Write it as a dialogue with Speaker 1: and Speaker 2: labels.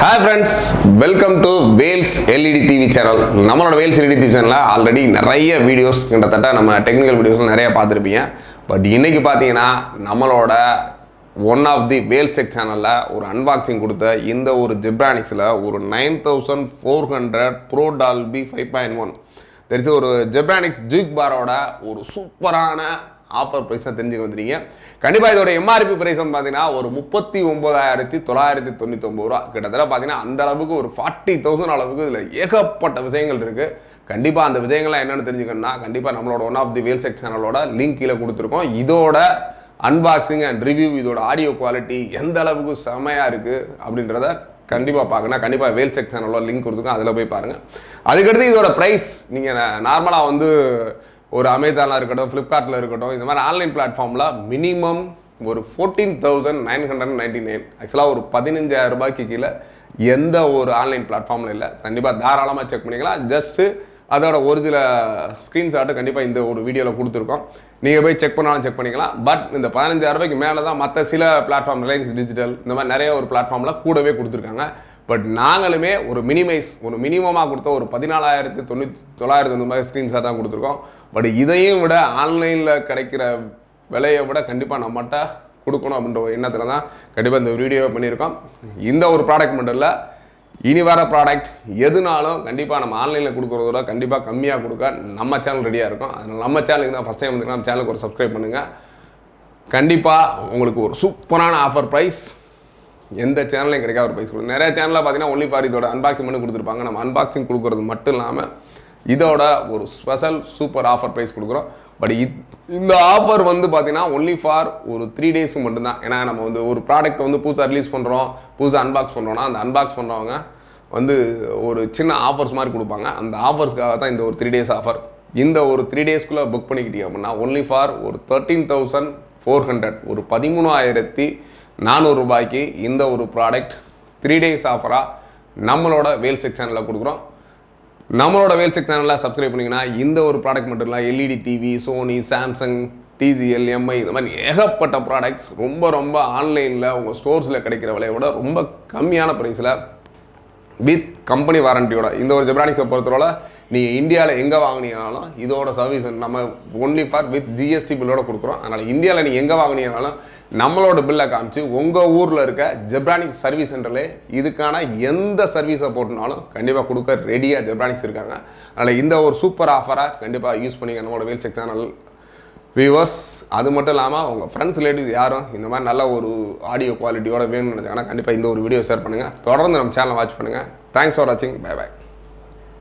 Speaker 1: hi friends welcome to Vels LED TV channel நம்மளோட Vels LED TV சேனலில் already நிறைய videos கிட்டத்தட்ட நம்ம டெக்னிக்கல் வீடியோஸ் நிறைய பார்த்துருப்பீங்க பட் இன்னைக்கு பார்த்தீங்கன்னா நம்மளோட ஒன் ஆஃப் தி வேல்செக் சேனலில் ஒரு அன்பாக்சிங் கொடுத்த இந்த ஒரு ஜெப்ரானிக்ஸில் ஒரு nine thousand four hundred pro Dolby five point one தெரிஞ்ச ஒரு ஜெப்ரானிக்ஸ் ஜூக் பாரோட ஒரு சூப்பரான ஆஃபர் ப்ரைஸ் தான் தெரிஞ்சுக்க வந்துருக்கீங்க கண்டிப்பாக இதோட எம்ஆர்பி ப்ரைஸ் வந்து பார்த்தீங்கன்னா ஒரு முப்பத்தி ஒம்பதாயிரத்தி தொள்ளாயிரத்தி தொண்ணூற்றி ஒம்பது ரூபா கிட்டத்தட்ட பார்த்தீங்கன்னா அந்த அளவுக்கு ஒரு ஃபார்ட்டி தௌசண்ட் அளவுக்கு இதில் ஏகப்பட்ட விஷயங்கள் இருக்குது கண்டிப்பாக அந்த விஷயங்கள்லாம் என்னென்னு தெரிஞ்சுக்கணும்னா கண்டிப்பாக நம்மளோட ஒன் ஆஃப் தி வேல்செக் சேனலோட லிங்க் கீழே கொடுத்துருக்கோம் இதோட அன்பாக்சிங் அண்ட் ரிவ்யூ இதோட ஆடியோ குவாலிட்டி எந்த அளவுக்கு செமையாக இருக்குது அப்படின்றத கண்டிப்பாக பார்க்கணும் கண்டிப்பாக வேல் செக் சேனலோட லிங்க் கொடுத்துருக்கோம் அதில் போய் பாருங்கள் அதுக்கடுத்து இதோட ப்ரைஸ் நீங்கள் நார்மலாக வந்து ஒரு அமேசானில் இருக்கட்டும் ஃப்ளிப்கார்ட்டில் இருக்கட்டும் இந்த மாதிரி ஆன்லைன் பிளாட்ஃபார்மில் மினிமம் ஒரு fourteen thousand nine hundred ninety nine ஆக்சுவலாக ஒரு பதினஞ்சாயிரம் ரூபாய்க்கு கீழே எந்த ஒரு ஆன்லைன் பிளாட்ஃபார்மில் இல்லை கண்டிப்பாக தாராளமாக செக் பண்ணிக்கலாம் ஜஸ்ட்டு அதோட ஒரு சில ஸ்க்ரீன்ஷாட்டு கண்டிப்பாக இந்த ஒரு வீடியோவில் கொடுத்துருக்கோம் நீங்கள் போய் செக் பண்ணாலும் செக் பண்ணிக்கலாம் பட் இந்த பதினஞ்சாயிரம் ரூபாய்க்கு மேலே தான் மற்ற சில பிளாட்ஃபார்ம் ரிலையன்ஸ் டிஜிட்டல் இந்த மாதிரி நிறைய ஒரு பிளாட்ஃபார்மில் கூடவே கொடுத்துருக்காங்க பட் நாங்களுமே ஒரு மினிமைஸ் ஒரு மினிமமாக கொடுத்த ஒரு பதினாலாயிரத்தி தொண்ணூற்றி தொள்ளாயிரத்தி தொண்ணூறு மாதிரி ஸ்க்ரீன்ஷாட் தான் கொடுத்துருக்கோம் பட் இதையும் விட ஆன்லைனில் கிடைக்கிற விலையை விட கண்டிப்பாக நம்மகிட்ட கொடுக்கணும் அப்படின்ற ஒரு எண்ணத்தில் தான் கண்டிப்பாக இந்த வீடியோ பண்ணியிருக்கோம் இந்த ஒரு ப்ராடக்ட் மட்டும் இல்லை இனி வர ப்ராடக்ட் எதுனாலும் கண்டிப்பாக நம்ம ஆன்லைனில் கொடுக்குறதோட கண்டிப்பாக கம்மியாக கொடுக்க நம்ம சேனல் ரெடியாக இருக்கும் அதனால் நம்ம சேனலுக்கு தான் ஃபஸ்ட் டைம் வந்து நம்ம சேனலுக்கு ஒரு சப்ஸ்கிரைப் பண்ணுங்கள் கண்டிப்பாக உங்களுக்கு ஒரு சூப்பரான ஆஃபர் ப்ரைஸ் எந்த சேனலையும் கிடைக்காத ஒரு ப்ரைஸ் கொடுக்கும் நிறைய சேனலில் பார்த்தீங்கன்னா ஒன்லி ஃபார் இதோட அன்பாக்சிங் பண்ணி கொடுத்துருப்பாங்க நம்ம அன்பாக்சிங் கொடுக்குறது மட்டும் இல்லாமல் இதோட ஒரு ஸ்பெஷல் சூப்பர் ஆஃபர் ப்ரைஸ் கொடுக்குறோம் பட் இத் இந்த ஆஃபர் வந்து பார்த்தீங்கன்னா ஒன்லி ஃபார் ஒரு த்ரீ டேஸ்க்கு மட்டும்தான் ஏன்னா நம்ம வந்து ஒரு ப்ராடக்ட் வந்து புதுசாக ரிலீஸ் பண்ணுறோம் புதுசாக அன்பாக்ஸ் பண்ணுறோன்னா அந்த அன்பாக்ஸ் பண்ணுறவங்க வந்து ஒரு சின்ன ஆஃபர்ஸ் மாதிரி கொடுப்பாங்க அந்த ஆஃபர்ஸ்க்காக தான் இந்த ஒரு த்ரீ டேஸ் ஆஃபர் இந்த ஒரு த்ரீ டேஸ்க்குள்ளே புக் பண்ணிக்கிட்டீங்க அப்படின்னா ஒன்லி ஃபார் ஒரு தேர்ட்டீன் தௌசண்ட் ஃபோர் ஹண்ட்ரட் ஒரு பதிமூணாயிரத்தி நானூறு ரூபாய்க்கு இந்த ஒரு ப்ராடக்ட் த்ரீ டேஸ் ஆஃபராக நம்மளோட வேல் செக் சேனலில் கொடுக்குறோம் நம்மளோட வேல் செக் சேனலில் சப்ஸ்கிரைப் பண்ணிங்கன்னா இந்த ஒரு ப்ராடக்ட் மட்டும் இல்லை LED TV Sony Samsung TCL Mi இந்த மாதிரி ஏகப்பட்ட ப்ராடக்ட்ஸ் ரொம்ப ரொம்ப ஆன்லைனில் உங்கள் ஸ்டோர்ஸில் கிடைக்கிற விலையை விட ரொம்ப கம்மியான ப்ரைஸில் வித் கம்பெனி வாரண்டியோட இந்த ஒரு ஜெப்ரானிக்ஸை பொறுத்தவரை நீங்கள் இந்தியாவில் எங்கே வாங்கினீங்கனாலும் இதோட சர்வீஸ் நம்ம ஒன்லி ஃபார் வித் ஜிஎஸ்டி பில்லோட கொடுக்குறோம் அதனால் இந்தியாவில் நீங்கள் எங்கே வாங்கினீங்கனாலும் நம்மளோட பில்லை காமிச்சு உங்கள் ஊரில் இருக்க ஜெப்ரானிக்ஸ் சர்வீஸ் சென்டரில் இதுக்கான எந்த சர்வீஸை போட்டுனாலும் கண்டிப்பாக கொடுக்க ரெடியாக ஜெப்ரானிக்ஸ் இருக்காங்க அதனால் இந்த ஒரு சூப்பர் ஆஃபராக கண்டிப்பாக யூஸ் பண்ணிங்க நம்மளோட வேல் செக் சேனல் வியூவர்ஸ் அது மட்டும் இல்லாமல் உங்கள் ஃப்ரெண்ட்ஸ் ரிலேட்டிவ்ஸ் யாரும் இந்த மாதிரி நல்ல ஒரு ஆடியோ குவாலிட்டியோட வேணும்னு நினச்சாங்கன்னா கண்டிப்பாக இந்த ஒரு வீடியோ ஷேர் பண்ணுங்கள் தொடர்ந்து நம்ம சேனலை வாட்ச் பண்ணுங்கள் தேங்க்ஸ் ஃபார் வாட்சிங் பை பை